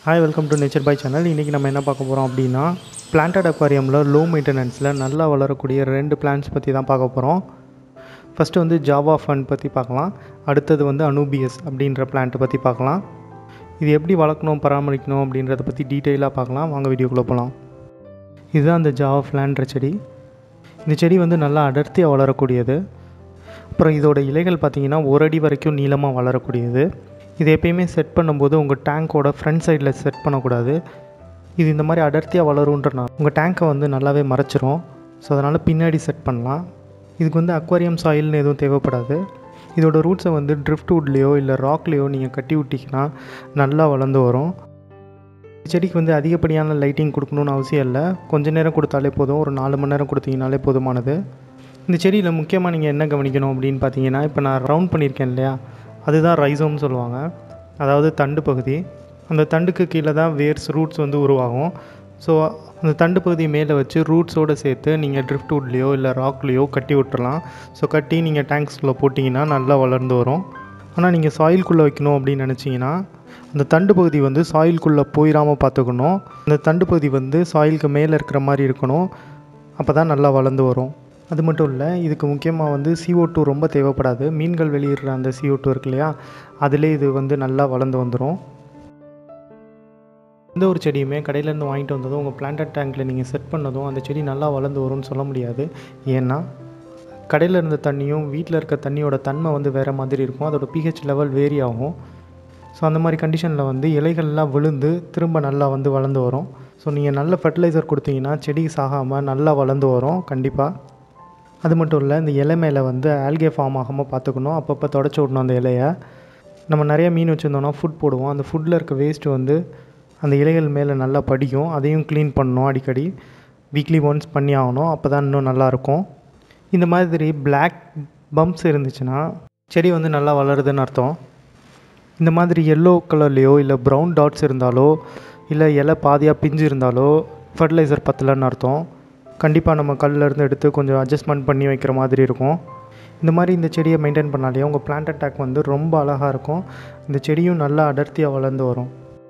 hi welcome to nature by channel இன்றைக்கி நம்ம என்ன பார்க்க போகிறோம் அப்படின்னா பிளான்டட் அக்வாரியமில் லோ மெயின்டெனன்ஸில் நல்லா வளரக்கூடிய ரெண்டு பிளான்ட்ஸ் பற்றி தான் பார்க்க போகிறோம் ஃபஸ்ட்டு வந்து ஜாவா ஃபண்ட் பற்றி பார்க்கலாம் அடுத்தது வந்து அனூபியஸ் அப்படின்ற பிளான்ட்டை பற்றி பார்க்கலாம் இது எப்படி வளர்க்கணும் பராமரிக்கணும் அப்படின்றத பற்றி டீட்டெயிலாக பார்க்கலாம் வாங்க வீடியோக்குள்ளே போகலாம் இதுதான் அந்த ஜாவா ஃப்ளான்ற செடி இந்த செடி வந்து நல்லா அடர்த்தியாக வளரக்கூடியது அப்புறம் இதோட இலைகள் பார்த்தீங்கன்னா ஒரு அடி வரைக்கும் நீளமாக வளரக்கூடியது இது எப்பயுமே செட் பண்ணும்போது உங்கள் டேங்க்கோட ஃப்ரண்ட் சைடில் செட் பண்ணக்கூடாது இது இந்த மாதிரி அடர்த்தியாக வளருன்றனால உங்கள் டேங்க்கை வந்து நல்லாவே மறைச்சிரும் ஸோ அதனால் பின்னாடி செட் பண்ணலாம் இதுக்கு வந்து அக்வாரியம் சாயில்னு எதுவும் தேவைப்படாது இதோட ரூட்ஸை வந்து ட்ரிஃப்ட் வுட்லேயோ இல்லை ராக்லேயோ நீங்கள் கட்டி விட்டிங்கன்னா நல்லா வளர்ந்து வரும் செடிக்கு வந்து அதிகப்படியான லைட்டிங் கொடுக்கணுன்னு அவசியம் இல்லை கொஞ்ச நேரம் கொடுத்தாலே போதும் ஒரு நாலு மணி நேரம் கொடுத்தீங்கனாலே போதுமானது இந்த செடியில் முக்கியமாக நீங்கள் என்ன கவனிக்கணும் அப்படின்னு பார்த்தீங்கன்னா இப்போ நான் ரவுண்ட் பண்ணியிருக்கேன் இல்லையா அதுதான் ரைசோம்னு சொல்லுவாங்க அதாவது தண்டு பகுதி அந்த தண்டுக்கு கீழே தான் வேர்ஸ் ரூட்ஸ் வந்து உருவாகும் ஸோ அந்த தண்டு பகுதி மேலே வச்சு ரூட்ஸோடு சேர்த்து நீங்கள் ட்ரிஃப்ட் வுட்லேயோ இல்லை ராக்லேயோ கட்டி விட்டுறலாம் ஸோ கட்டி நீங்கள் டேங்க்ஸ்குள்ளே போட்டிங்கன்னா நல்லா வளர்ந்து வரும் ஆனால் நீங்கள் சாயில்குள்ளே வைக்கணும் அப்படின்னு நினச்சிங்கன்னா அந்த தண்டு பகுதி வந்து சாயில்குள்ளே போயிடாமல் பார்த்துக்கணும் அந்த தண்டு பகுதி வந்து சாயிலுக்கு மேலே இருக்கிற மாதிரி இருக்கணும் அப்போ தான் நல்லா வளர்ந்து வரும் அது மட்டும் இல்லை இதுக்கு முக்கியமாக வந்து CO2 டூ ரொம்ப தேவைப்படாது மீன்கள் வெளியிடுற அந்த CO2 டூ இருக்கு இல்லையா அதிலே இது வந்து நல்லா வளர்ந்து வந்துடும் எந்த ஒரு செடியுமே கடையிலேருந்து வாங்கிட்டு வந்ததும் உங்கள் பிளான்டட் டேங்க்கில் நீங்கள் செட் பண்ணதும் அந்த செடி நல்லா வளர்ந்து வரும்னு சொல்ல முடியாது ஏன்னா கடையில் இருந்த தண்ணியும் வீட்டில் இருக்க தண்ணியோட தன்மை வந்து வேறு மாதிரி இருக்கும் அதோட pH லெவல் வேரி ஆகும் ஸோ அந்த மாதிரி கண்டிஷனில் வந்து இலைகள்லாம் விழுந்து திரும்ப நல்லா வந்து வளர்ந்து வரும் ஸோ நீங்கள் நல்ல ஃபர்டிலைசர் கொடுத்தீங்கன்னா செடி சாகாமல் நல்லா வளர்ந்து வரும் கண்டிப்பாக அது மட்டும் இல்லை இந்த இலை மேலே வந்து ஆல்கே ஃபார்ம் ஆகாமல் பார்த்துக்கணும் அப்பப்போ தொடச்சி விடணும் அந்த இலையை நம்ம நிறைய மீன் வச்சுருந்தோம்னா ஃபுட் போடுவோம் அந்த ஃபுட்டில் இருக்க வேஸ்ட்டு வந்து அந்த இலைகள் மேலே நல்லா படிக்கும் அதையும் க்ளீன் பண்ணணும் அடிக்கடி வீக்லி ஒன்ஸ் பண்ணி ஆகணும் அப்போ தான் இன்னும் நல்லாயிருக்கும் இந்த மாதிரி பிளாக் பம்ப்ஸ் இருந்துச்சுன்னா செடி வந்து நல்லா வளருதுன்னு அர்த்தம் இந்த மாதிரி எல்லோ கலர்லேயோ இல்லை ப்ரௌன் டாட்ஸ் இருந்தாலோ இல்லை இலை பாதியாக பிஞ்சு இருந்தாலோ ஃபர்டிலைசர் பத்தலைன்னு அர்த்தம் கண்டிப்பாக நம்ம கல்லுல இருந்து எடுத்து கொஞ்சம் அட்ஜஸ்ட்மெண்ட் பண்ணி வைக்கிற மாதிரி இருக்கும் இந்த மாதிரி இந்த செடியை மெயின்டைன் பண்ணாலே உங்கள் பிளான்ட் அட்டாக் வந்து ரொம்ப அழகாக இருக்கும் இந்த செடியும் நல்லா அடர்த்தியாக வளர்ந்து வரும்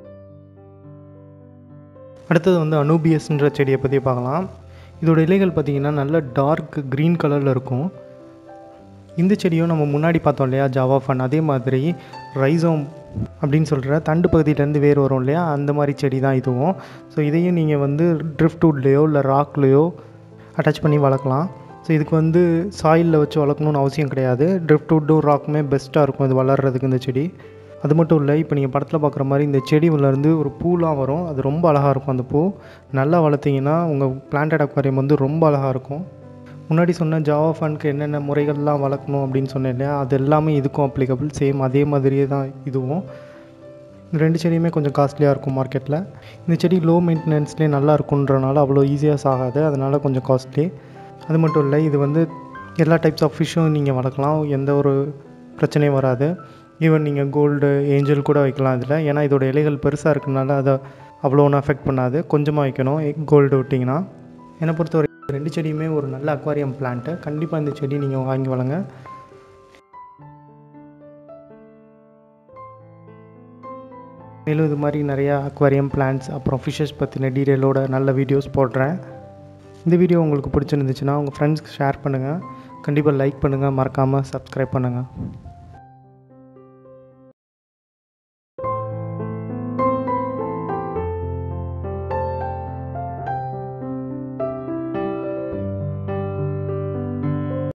அடுத்தது வந்து அனூபியஸ்ன்ற செடியை பற்றி பார்க்கலாம் இதோட இலைகள் பார்த்திங்கன்னா நல்ல டார்க் க்ரீன் கலரில் இருக்கும் இந்த செடியும் நம்ம முன்னாடி பார்த்தோம் இல்லையா ஜாவா ஃபன் அதே மாதிரி ரைசோம் அப்படின்னு சொல்கிற தண்டு பகுதியிலேருந்து வேர் வரும் இல்லையா அந்த மாதிரி செடி தான் இதுவும் ஸோ இதையும் நீங்கள் வந்து ட்ரிஃப்ட் வுட்லேயோ இல்லை ராக்லேயோ அட்டாச் பண்ணி வளர்க்கலாம் ஸோ இதுக்கு வந்து சாயிலில் வச்சு வளர்க்கணுன்னு அவசியம் கிடையாது ட்ரிஃப்ட் வுட்டும் ராக்குமே பெஸ்ட்டாக இருக்கும் இது வளர்கிறதுக்கு இந்த செடி அது மட்டும் இல்லை இப்போ நீங்கள் படத்தில் பார்க்குற மாதிரி இந்த செடி உள்ளேருந்து ஒரு பூலாம் வரும் அது ரொம்ப அழகாக இருக்கும் அந்த பூ நல்லா வளர்த்திங்கன்னா உங்கள் பிளான்டட் அக்வாரியம் வந்து ரொம்ப அழகாக இருக்கும் முன்னாடி சொன்ன ஜாவா ஃபண்ட்க்கு என்னென்ன முறைகள்லாம் வளர்க்கணும் அப்படின்னு சொன்னேன் இல்லையா அது எல்லாமே இதுக்கும் அப்ளிகபிள் சேம் அதே மாதிரியே தான் இதுவும் இந்த ரெண்டு செடியுமே கொஞ்சம் காஸ்ட்லியாக இருக்கும் மார்க்கெட்டில் இந்த செடி லோ மெயின்டெனன்ஸ்லேயே நல்லா இருக்குன்றனால அவ்வளோ ஈஸியாக சாகாது அதனால் கொஞ்சம் காஸ்ட்லி அது மட்டும் இல்லை இது வந்து எல்லா டைப்ஸ் ஆஃப் ஃபிஷ்ஷும் நீங்கள் வளர்க்கலாம் எந்த ஒரு பிரச்சனையும் வராது ஈவன் நீங்கள் கோல்டு ஏஞ்சல் கூட வைக்கலாம் இதில் ஏன்னா இதோட இலைகள் பெருசாக இருக்கனால அதை அவ்வளோ ஒன்றும் அஃபெக்ட் பண்ணாது கொஞ்சமாக வைக்கணும் கோல்டு விட்டிங்கன்னா என்னை பொறுத்தவரை ரெண்டு செடியுமே ஒரு நல்ல அக்வாரியம் பிளான்ட்டு கண்டிப்பாக இந்த செடி நீங்கள் வாங்கி வளங்க மேலும் இது மாதிரி நிறையா அக்வாரியம் பிளான்ஸ் அப்புறம் ஃபிஷ்ஷஸ் பற்றின டீட்டெயிலோட நல்ல வீடியோஸ் போடுறேன் இந்த வீடியோ உங்களுக்கு பிடிச்சிருந்துச்சுன்னா உங்கள் ஃப்ரெண்ட்ஸ்க்கு ஷேர் பண்ணுங்கள் கண்டிப்பாக லைக் பண்ணுங்கள் மறக்காமல் சப்ஸ்கிரைப் பண்ணுங்கள்